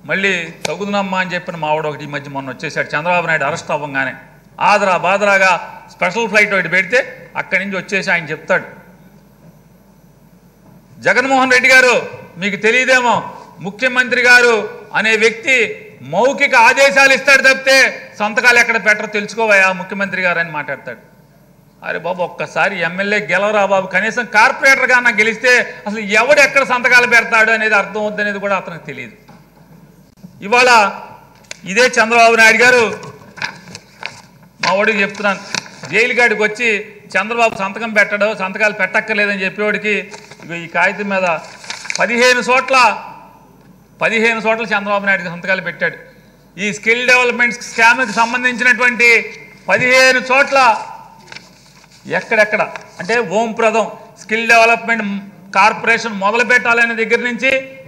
మళ్ళీ తగుదునమ్మా అని చెప్పిన మావాడు ఒకటి ఈ మధ్య మొన్న వచ్చేసాడు చంద్రబాబు నాయుడు అరెస్ట్ అవ్వగానే ఆదరా బాదరాగా స్పెషల్ ఫ్లైట్ ఒకటి పెడితే అక్కడి నుంచి వచ్చేసి ఆయన చెప్తాడు జగన్మోహన్ రెడ్డి గారు మీకు తెలియదేమో ముఖ్యమంత్రి గారు అనే వ్యక్తి మౌఖిక ఆదేశాలు ఇస్తాడు తప్పితే సంతకాలు ఎక్కడ పెట్టరో తెలుసుకోవయా ముఖ్యమంత్రి గారు అని మాట్లాడతాడు అరే బాబు ఒక్కసారి ఎమ్మెల్యే గెలవరా బాబు కనీసం కార్పొరేటర్గా నాకు గెలిస్తే అసలు ఎవడు ఎక్కడ సంతకాలు పెడతాడు అనేది అర్థం అవుద్దనేది కూడా అతనికి తెలియదు ఇవాళ ఇదే చంద్రబాబు నాయుడు గారు మా వాడికి చెప్తున్నాను జైలు కాడికి వచ్చి చంద్రబాబు సంతకం పెట్టడం సంతకాలు పెట్టక్కర్లేదని చెప్పేవాడికి ఇగో ఈ కాగితం మీద పదిహేను చోట్ల పదిహేను చోట్ల చంద్రబాబు నాయుడు సంతకాలు పెట్టాడు ఈ స్కిల్ డెవలప్మెంట్ స్కామ్కి సంబంధించినటువంటి పదిహేను చోట్ల ఎక్కడెక్కడ అంటే ఓంప్రదం స్కిల్ డెవలప్మెంట్ కార్పొరేషన్ మొదలు పెట్టాలనే దగ్గర నుంచి